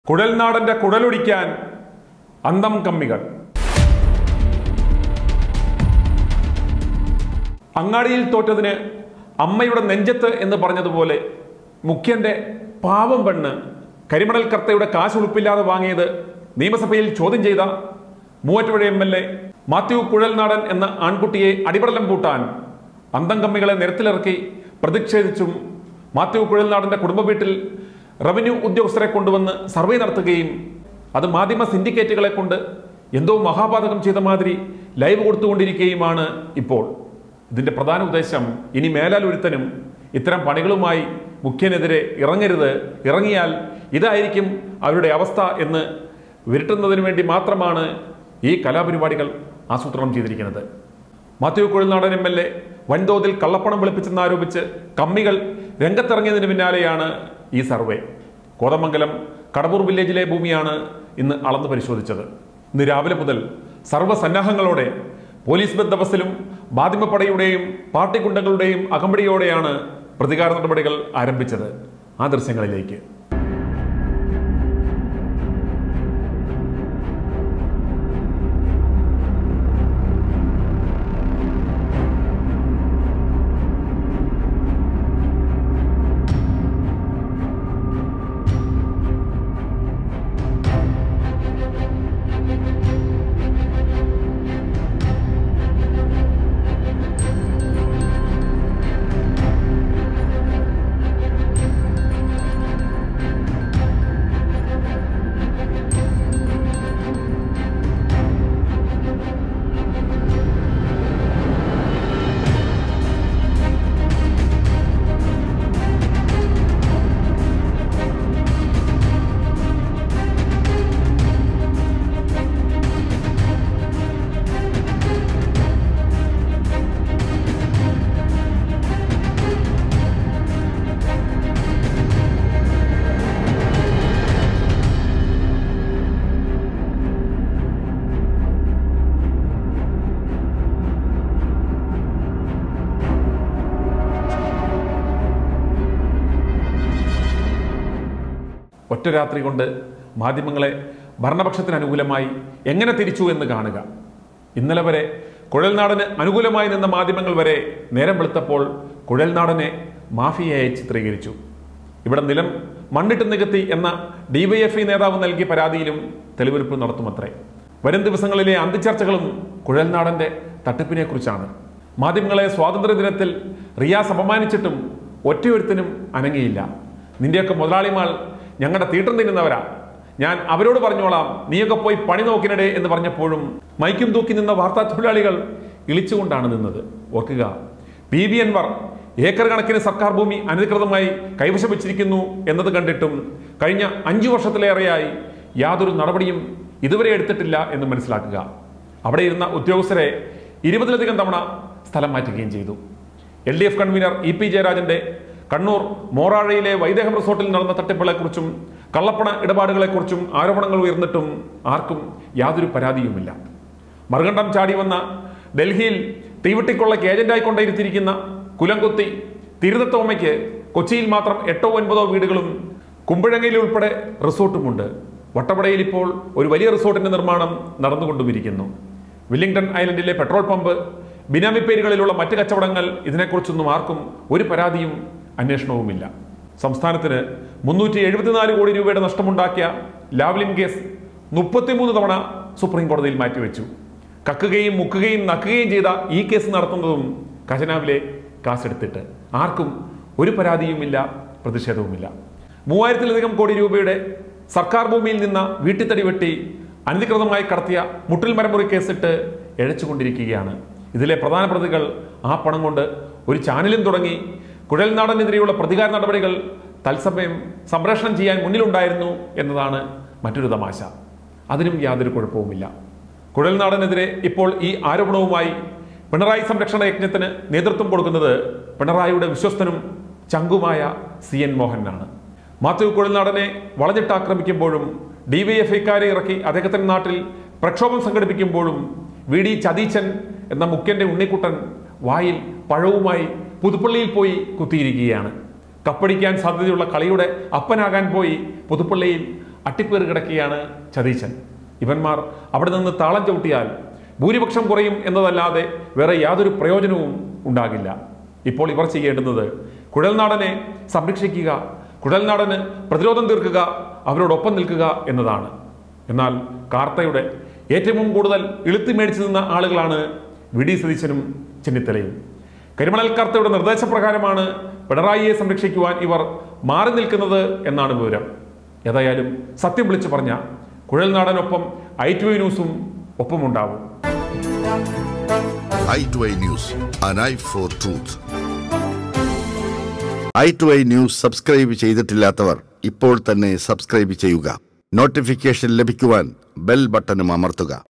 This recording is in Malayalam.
കുഴൽനാടന്റെ കുഴലൊടിക്കാൻ അന്തം കമ്മികൾ അങ്ങാടിയിൽ തോറ്റതിന് അമ്മയുടെ നെഞ്ചത്ത് എന്ന് പറഞ്ഞതുപോലെ മുഖ്യന്റെ പാവം പെണ്ണ് കരിമണൽ കർത്തയുടെ കാശ് ഉളുപ്പില്ലാതെ വാങ്ങിയത് നിയമസഭയിൽ ചോദ്യം ചെയ്ത Muvattupuzha M L A Mathew Kuzhalnadan എന്ന ആൺകുട്ടിയെ അടിപടലം പൂട്ടാൻ അന്തം കമ്മികളെ നിരത്തിലിറക്കി പ്രതിഷേധിച്ചും മാത്യു കുഴൽനാടന്റെ കുടുംബ വീട്ടിൽ റവന്യൂ ഉദ്യോഗസ്ഥരെ കൊണ്ടുവന്ന് സർവേ നടത്തുകയും അത് മാധ്യമ സിൻഡിക്കേറ്റുകളെ കൊണ്ട് എന്തോ മഹാപാതകം ചെയ്ത മാതിരി ലൈവ് കൊടുത്തുകൊണ്ടിരിക്കുകയുമാണ് ഇപ്പോൾ ഇതിന്റെ പ്രധാന ഉദ്ദേശം ഇനി മേലാൽ ഒരുത്തനും ഇത്തരം പണികളുമായി മുഖ്യനെതിരെ ഇറങ്ങരുത് ഇറങ്ങിയാൽ ഇതായിരിക്കും അവരുടെ അവസ്ഥ എന്ന് വിരട്ടുന്നതിന് വേണ്ടി മാത്രമാണ് ഈ കലാപരിപാടികൾ ആസൂത്രണം ചെയ്തിരിക്കുന്നത് Mathew Kuzhalnadan M L A വൻതോതിൽ കള്ളപ്പണം വെളുപ്പിച്ചെന്നാരോപിച്ച് കമ്മികൾ രംഗത്തിറങ്ങിയതിന് പിന്നാലെയാണ് ഈ സർവേ കോതമംഗലം കടവൂർ വില്ലേജിലെ ഭൂമിയാണ് ഇന്ന് അളന്ന് പരിശോധിച്ചത് ഇന്ന് രാവിലെ മുതൽ സർവ്വസന്നാഹങ്ങളോടെ പോലീസ് ബന്ദോബസ്തിലും മാധ്യമപ്പടയുടെയും പാർട്ടി ഗുണ്ടകളുടെയും അകമ്പടിയോടെയാണ് പ്രതികാര നടപടികൾ ആരംഭിച്ചത് ആ ദൃശ്യങ്ങളിലേക്ക് ഒറ്റ രാത്രി കൊണ്ട് മാധ്യമങ്ങളെ ഭരണപക്ഷത്തിന് അനുകൂലമായി എങ്ങനെ തിരിച്ചു എന്ന് കാണുക ഇന്നലെ വരെ കുഴൽനാടന് അനുകൂലമായി നിന്ന മാധ്യമങ്ങൾ വരെ നേരം വെളുത്തപ്പോൾ കുഴൽനാടനെ മാഫിയയായി ചിത്രീകരിച്ചു ഇവിടെ നിലം മണ്ണിട്ട് നികത്തി എന്ന ഡിവൈഎഫ്ഐ നേതാവ് നൽകിയ പരാതിയിലും തെളിവെടുപ്പ് നടത്തുമത്രേ വരും ദിവസങ്ങളിലെ അന്തിച്ചർച്ചകളും കുഴൽനാടന്റെ തട്ടിപ്പിനെ കുറിച്ചാണ് മാധ്യമങ്ങളെ സ്വാതന്ത്ര്യ ദിനത്തിൽ റിയാസ് അപമാനിച്ചിട്ടും ഒറ്റയൊരുത്തനും അനങ്ങിയില്ല നിന്റെയൊക്കെ മുതലാളിമാൾ ഞങ്ങളുടെ തീട്ടം തിന്നുന്നവരാ ഞാൻ അവരോട് പറഞ്ഞോളാം നീയൊക്കെ പോയി പണി നോക്കിനടേ എന്ന് പറഞ്ഞപ്പോഴും മൈക്കും തൂക്കി നിന്ന വാർത്താ തൊഴിലാളികൾ ഇളിച്ചുകൊണ്ടാണ് നിന്നത് ഓർക്കുക പി വി അൻവർ ഏക്കർ കണക്കിന് സർക്കാർ ഭൂമി അനധികൃതമായി കൈവശം വെച്ചിരിക്കുന്നു എന്നത് കണ്ടിട്ടും കഴിഞ്ഞ അഞ്ചു വർഷത്തിലേറെയായി യാതൊരു നടപടിയും ഇതുവരെ എടുത്തിട്ടില്ല എന്ന് മനസ്സിലാക്കുക അവിടെ ഇരുന്ന ഉദ്യോഗസ്ഥരെ ഇരുപതിലധികം തവണ സ്ഥലം മാറ്റുകയും ചെയ്തു L D F convener E P ജയരാജന്റെ കണ്ണൂർ മോറാഴയിലെ വൈദേഹം റിസോർട്ടിൽ നടന്ന തട്ടിപ്പുകളെക്കുറിച്ചും കള്ളപ്പണ ഇടപാടുകളെക്കുറിച്ചും ആരോപണങ്ങൾ ഉയർന്നിട്ടും ആർക്കും യാതൊരു പരാതിയുമില്ല മറുകണ്ഠം ചാടി വന്ന ഡൽഹിയിൽ തീവട്ടിക്കൊള്ളയ്ക്ക് ഏജന്റായി കൊണ്ടിരുത്തിയിരിക്കുന്ന കുലംകുത്തി തിരുതത്തോമയ്ക്ക് കൊച്ചിയിൽ മാത്രം എട്ടോ ഒൻപതോ വീടുകളും കുമ്പഴങ്ങയിൽ ഉൾപ്പെടെ റിസോർട്ടുമുണ്ട് വട്ടവടയിൽ ഇപ്പോൾ ഒരു വലിയ റിസോർട്ടിന്റെ നിർമ്മാണം നടന്നുകൊണ്ടുമിരിക്കുന്നു വില്ലിംഗ്ടൺ ഐലൻഡിലെ പെട്രോൾ പമ്പ് ബിനാമി പേരുകളിലുള്ള മറ്റ് കച്ചവടങ്ങൾ ഇതിനെക്കുറിച്ചൊന്നും ആർക്കും ഒരു പരാതിയും അന്വേഷണവുമില്ല സംസ്ഥാനത്തിന് മുന്നൂറ്റി എഴുപത്തിനാല് കോടി രൂപയുടെ നഷ്ടമുണ്ടാക്കിയ ലാവ്ലിൻ കേസ് മുപ്പത്തിമൂന്ന് തവണ സുപ്രീം കോടതിയിൽ മാറ്റിവെച്ചു കക്കുകയും മുക്കുകയും നക്കുകയും ചെയ്ത ഈ കേസ് നടത്തുന്നതും ഖജനാവിലെ കാശെടുത്തിട്ട് ആർക്കും ഒരു പരാതിയുമില്ല പ്രതിഷേധവുമില്ല മൂവായിരത്തിലധികം കോടി രൂപയുടെ സർക്കാർ ഭൂമിയിൽ നിന്ന് വീട്ടിത്തടി വെട്ടി അനധികൃതമായി കടത്തിയ മുട്ടിൽ മരമുറി കേസിട്ട് എഴച്ചുകൊണ്ടിരിക്കുകയാണ് ഇതിലെ പ്രധാന പ്രതികൾ ആ പണം കൊണ്ട് ഒരു ചാനലും തുടങ്ങി കുഴൽനാടനെതിരെയുള്ള പ്രതികാര നടപടികൾ തത്സമയം സംപ്രേഷണം ചെയ്യാൻ മുന്നിലുണ്ടായിരുന്നു എന്നതാണ് മറ്റൊരു തമാശ അതിനും യാതൊരു കുഴപ്പവുമില്ല കുഴൽനാടനെതിരെ ഇപ്പോൾ ഈ ആരോപണവുമായി പിണറായി സംരക്ഷണ യജ്ഞത്തിന് നേതൃത്വം കൊടുക്കുന്നത് പിണറായിയുടെ വിശ്വസ്തനും ചങ്കുമായ സി എൻ മോഹനാണ് മാത്യു കുഴൽനാടനെ വളഞ്ഞിട്ട് ആക്രമിക്കുമ്പോഴും ഡിവൈഎഫ്ഐക്കാരെ ഇറക്കി അദ്ദേഹത്തിന്റെ നാട്ടിൽ പ്രക്ഷോഭം സംഘടിപ്പിക്കുമ്പോഴും വി ഡി ചതീച്ചൻ എന്ന മുഖ്യന്റെ ഉണ്ണിക്കുട്ടൻ വായിൽ പഴവുമായി പുതുപ്പള്ളിയിൽ പോയി കുത്തിയിരിക്കുകയാണ് കപ്പടിക്കാൻ സാധ്യതയുള്ള കളിയുടെ അപ്പനാകാൻ പോയി പുതുപ്പള്ളിയിൽ അട്ടിപ്പേറി കിടക്കുകയാണ് സതീശൻ ഇവന്മാർ അവിടെ നിന്ന് താളം ചവിട്ടിയാൽ ഭൂരിപക്ഷം കുറയും എന്നതല്ലാതെ വേറെ യാതൊരു പ്രയോജനവും ഉണ്ടാകില്ല ഇപ്പോൾ ഇവർ ചെയ്യേണ്ടുന്നത് കുഴൽനാടനെ സംരക്ഷിക്കുക കുഴൽനാടന് പ്രതിരോധം തീർക്കുക അവരോടൊപ്പം നിൽക്കുക എന്നതാണ് എന്നാൽ കാർത്തയുടെ ഏറ്റവും കൂടുതൽ ഇളുത്തി മേടിച്ചു നിന്ന ആളുകളാണ് വി ഡി സതീശനും ചെന്നിത്തലയും കരിമണൽ കാർത്തയുടെ നിർദ്ദേശപ്രകാരമാണ് പിണറായിയെ സംരക്ഷിക്കുവാൻ ഇവർ മാറി നിൽക്കുന്നത് എന്നാണ് വിവരം ഏതായാലും സത്യം വിളിച്ചു പറഞ്ഞ കുഴൽനാടനൊപ്പം ഐ ടി ന്യൂസും ഒപ്പമുണ്ടാവും eye to eye news, an eye for truth. Eye to eye news subscribe ചെയ്തിട്ടില്ലാത്തവർ ഇപ്പോൾ തന്നെ സബ്സ്ക്രൈബ് ചെയ്യുക നോട്ടിഫിക്കേഷൻ ലഭിക്കുവാൻ ബെൽ ബട്ടണും അമർത്തുക